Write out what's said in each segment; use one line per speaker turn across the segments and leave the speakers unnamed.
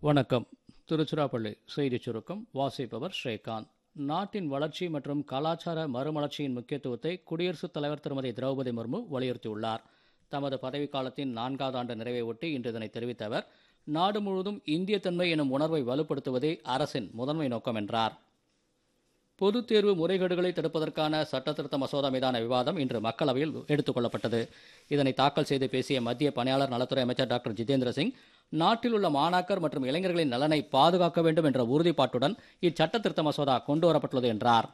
வணக்கம் திருச்சிராப்பள்ளி செய்திச் சுருக்கம் வாசிப்பவர் ஸ்ரீகாந்த் நாட்டின் வளர்ச்சி மற்றும் கலாச்சார மறுமலர்ச்சியின் முக்கியத்துவத்தை குடியரசுத் தலைவர் திருமதி திரௌபதி முர்மு வலியுறுத்தியுள்ளார் தமது பதவிக்காலத்தின் நான்காவது ஆண்டு நிறைவை ஒட்டி இன்று இதனை தெரிவித்த அவர் நாடு முழுவதும் இந்திய தன்மை எனும் உணர்வை வலுப்படுத்துவதே அரசின் முதன்மை நோக்கம் என்றார் பொதுத் தேர்வு முறைகேடுகளை தடுப்பதற்கான சட்டத்திருத்த மசோதா மீதான விவாதம் இன்று மக்களவையில் எடுத்துக் கொள்ளப்பட்டது இதனை தாக்கல் செய்து பேசிய மத்திய பணியாளர் நலத்துறை அமைச்சர் டாக்டர் ஜிதேந்திர சிங் நாட்டில் உள்ள மாணாக்கர் மற்றும் இளைஞர்களின் நலனை பாதுகாக்க வேண்டும் என்ற உறுதிப்பாட்டுடன் இச்சட்ட திருத்த மசோதா கொண்டுவரப்பட்டுள்ளது என்றார்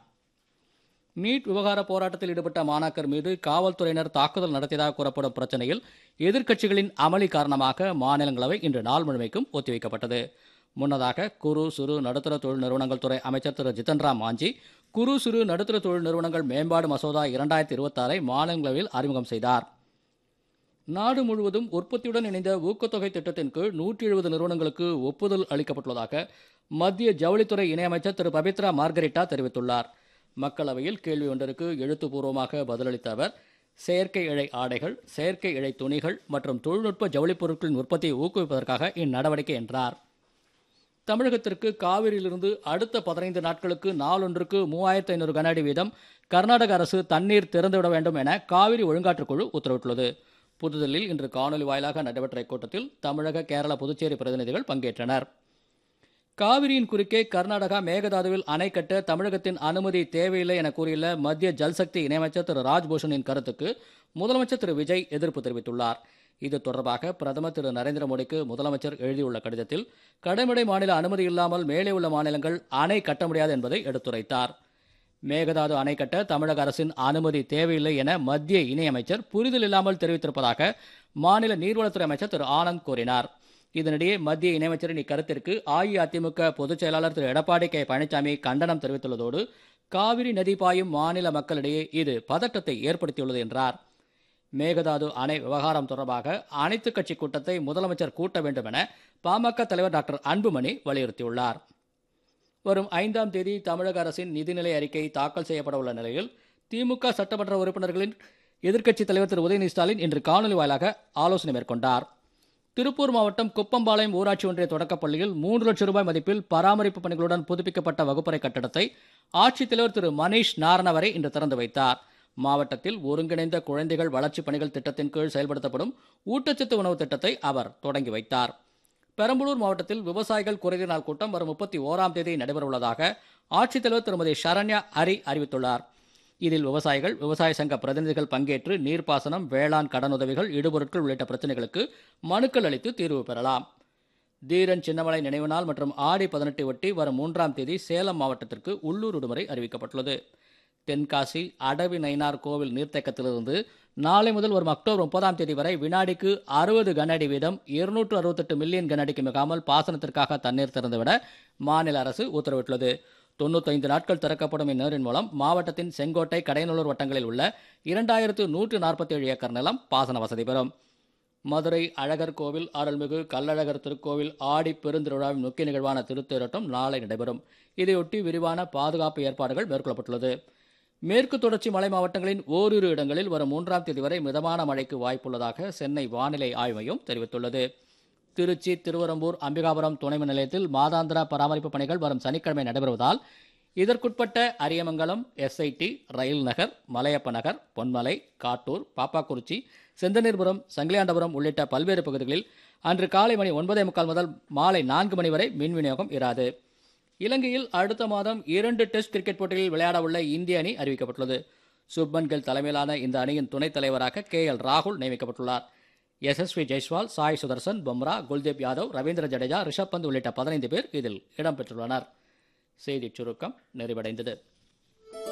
நீட் விவகார போராட்டத்தில் ஈடுபட்ட மாணாக்கர் மீது காவல்துறையினர் தாக்குதல் நடத்தியதாக கூறப்படும் பிரச்சனையில் எதிர்க்கட்சிகளின் அமளி காரணமாக மாநிலங்களவை இன்று நாள் முழுமைக்கும் ஒத்திவைக்கப்பட்டது முன்னதாக குறு சிறு நடுத்தர தொழில் நிறுவனங்கள் துறை அமைச்சர் திரு ஜிதன் ராம் மாஞ்சி குறு சிறு நடுத்தர தொழில் நிறுவனங்கள் மேம்பாடு மசோதா இரண்டாயிரத்தி இருபத்தாறை மாநிலங்களவையில் அறிமுகம் செய்தார் நாடு முழுவதும் உற்பத்தியுடன் இணைந்த ஊக்கத்தொகை திட்டத்தின் கீழ் நூற்றி எழுபது நிறுவனங்களுக்கு ஒப்புதல் அளிக்கப்பட்டுள்ளதாக மத்திய ஜவுளித்துறை இணையமைச்சர் திரு பபித்ரா மார்கரிட்டா தெரிவித்துள்ளார் மக்களவையில் கேள்வி ஒன்றிற்கு எழுத்துப்பூர்வமாக பதிலளித்த அவர் செயற்கை இழை ஆடைகள் செயற்கை இழை துணிகள் மற்றும் தொழில்நுட்ப ஜவுளிப் பொருட்களின் உற்பத்தியை ஊக்குவிப்பதற்காக இந்நடவடிக்கை என்றார் தமிழகத்திற்கு காவிரியிலிருந்து அடுத்த பதினைந்து நாட்களுக்கு நாளொன்றுக்கு மூவாயிரத்து ஐநூறு கன அடி வீதம் கர்நாடக அரசு தண்ணீர் திறந்துவிட வேண்டும் என காவிரி ஒழுங்காற்றுக்குழு உத்தரவிட்டுள்ளது புதுதில்லியில் இன்று காணொலி வாயிலாக நடைபெற்ற இக்கூட்டத்தில் தமிழக கேரள புதுச்சேரி பிரதிநிதிகள் பங்கேற்றனர் காவிரியின் குறுக்கே கர்நாடகா மேகதாதுவில் அணை கட்ட தமிழகத்தின் அனுமதி தேவையில்லை என கூறியுள்ள மத்திய ஜல்சக்தி இணையமைச்சர் திரு ராஜ்பூஷனின் கருத்துக்கு முதலமைச்சர் திரு விஜய் எதிர்ப்பு தெரிவித்துள்ளார் இது தொடர்பாக பிரதமர் திரு நரேந்திர மோடிக்கு முதலமைச்சர் எழுதியுள்ள கடிதத்தில் கடைமடை மாநில அனுமதி இல்லாமல் மேலே உள்ள மாநிலங்கள் அணை கட்ட முடியாது என்பதை எடுத்துரைத்தார் மேகதாது அணை கட்ட தமிழக அரசின் அனுமதி தேவையில்லை என மத்திய இணையமைச்சர் புரிதல் இல்லாமல் தெரிவித்திருப்பதாக மாநில நீர்வளத்துறை அமைச்சர் திரு ஆனந்த் கூறினார் இதனிடையே மத்திய இணையமைச்சரின் இக்கருத்திற்கு அஇஅதிமுக பொதுச் செயலாளர் திரு எடப்பாடி கே பழனிசாமி கண்டனம் தெரிவித்துள்ளதோடு காவிரி நதி பாயும் மாநில மக்களிடையே இது பதட்டத்தை ஏற்படுத்தியுள்ளது என்றார் மேகதாது அணை விவகாரம் தொடர்பாக அனைத்துக் கட்சி கூட்டத்தை முதலமைச்சர் கூட்ட வேண்டும் என பாமக தலைவர் டாக்டர் அன்புமணி வலியுறுத்தியுள்ளார் வரும் ஐந்தாம் தேதி தமிழக அரசின் நிதிநிலை அறிக்கை தாக்கல் செய்யப்பட உள்ள நிலையில் திமுக சட்டமன்ற உறுப்பினர்களின் எதிர்க்கட்சித் தலைவர் திரு உதயநிதி ஸ்டாலின் இன்று காணொலி வாயிலாக ஆலோசனை மேற்கொண்டார் திருப்பூர் மாவட்டம் குப்பம்பாளையம் ஊராட்சி ஒன்றிய தொடக்கப்பள்ளியில் மூன்று லட்சம் ரூபாய் மதிப்பில் பராமரிப்பு பணிகளுடன் புதுப்பிக்கப்பட்ட வகுப்பறை கட்டடத்தை ஆட்சித்தலைவர் திரு மணீஷ் நாரணவரை இன்று திறந்து வைத்தார் மாவட்டத்தில் ஒருங்கிணைந்த குழந்தைகள் வளர்ச்சிப் பணிகள் திட்டத்தின் கீழ் செயல்படுத்தப்படும் ஊட்டச்சத்து உணவு திட்டத்தை அவர் தொடங்கி வைத்தார் பெரம்பலூர் மாவட்டத்தில் விவசாயிகள் குறைதீர் நாள் கூட்டம் வரும் முப்பத்தி ஓராம் தேதி நடைபெறவுள்ளதாக ஆட்சித்தலைவர் திருமதி சரண்யா ஹரி அறிவித்துள்ளார் இதில் விவசாயிகள் விவசாய சங்க பிரதிநிதிகள் பங்கேற்று நீர்ப்பாசனம் வேளாண் கடனுதவிகள் இடுபொருட்கள் உள்ளிட்ட பிரச்சனைகளுக்கு மனுக்கள் அளித்து தீர்வு பெறலாம் தீரன் சின்னமலை நினைவு நாள் மற்றும் ஆடி பதினெட்டை ஒட்டி வரும் மூன்றாம் தேதி சேலம் மாவட்டத்திற்கு உள்ளூர் விடுமுறை அறிவிக்கப்பட்டுள்ளது தென்காசி அடவி நயினார் கோவில் நீர்த்தேக்கத்திலிருந்து நாளை முதல் வரும் அக்டோபர் முப்பதாம் தேதி வரை வினாடிக்கு அறுபது கன அடி வீதம் இருநூற்று அறுபத்தெட்டு மில்லியன் கன அடிக்கு மிகாமல் பாசனத்திற்காக தண்ணீர் திறந்துவிட மாநில அரசு உத்தரவிட்டுள்ளது தொண்ணூத்தைந்து நாட்கள் திறக்கப்படும் இந்நீரின் மூலம் மாவட்டத்தின் செங்கோட்டை கடையநல்லூர் வட்டங்களில் உள்ள இரண்டாயிரத்து நூற்று நாற்பத்தி ஏழு ஏக்கர் நிலம் பாசன வசதி பெறும் மதுரை அழகர் கோவில் அருள்மிகு கள்ளழகர் திருக்கோவில் ஆடி பெருந்திருவிழாவின் முக்கிய நிகழ்வான திருத்தேரோட்டம் நாளை நடைபெறும் இதையொட்டி விரிவான பாதுகாப்பு ஏற்பாடுகள் மேற்கொள்ளப்பட்டுள்ளது மேற்கு தொடர்ச்சி மலை மாவட்டங்களின் ஓரிரு இடங்களில் வரும் மூன்றாம் தேதி வரை மிதமான மழைக்கு வாய்ப்புள்ளதாக சென்னை வானிலை ஆய்வு மையம் தெரிவித்துள்ளது திருச்சி திருவரம்பூர் அம்பிகாபுரம் துணை மின் நிலையத்தில் மாதாந்திர பராமரிப்பு பணிகள் வரும் சனிக்கிழமை நடைபெறுவதால் இதற்குட்பட்ட அரியமங்கலம் எஸ்ஐடி ரயில் நகர் மலையப்ப நகர் பொன்மலை காட்டூர் பாப்பாக்குறிச்சி செந்தனீர்புரம் சங்கிலியாண்டபுரம் உள்ளிட்ட பல்வேறு பகுதிகளில் அன்று காலை மணி ஒன்பதே முக்கால் முதல் மாலை நான்கு மணி வரை மின் விநியோகம் இராது இலங்கையில் அடுத்த மாதம் இரண்டு டெஸ்ட் கிரிக்கெட் போட்டிகளில் விளையாட உள்ள இந்திய அணி அறிவிக்கப்பட்டுள்ளது சுப்மன் கில் தலைமையிலான இந்த அணியின் துணைத் தலைவராக கே எல் ராகுல் நியமிக்கப்பட்டுள்ளார் எஸ்எஸ்வி ஜெய்ஸ்வால் சாய் சுதர்சன் பும்ரா குல்தீப் யாதவ் ரவீந்திர ஜடேஜா ரிஷப் பந்த் உள்ளிட்ட பதினைந்து பேர் இதில் இடம்பெற்றுள்ளனர் செய்திச் சுருக்கம் நிறைவடைந்தது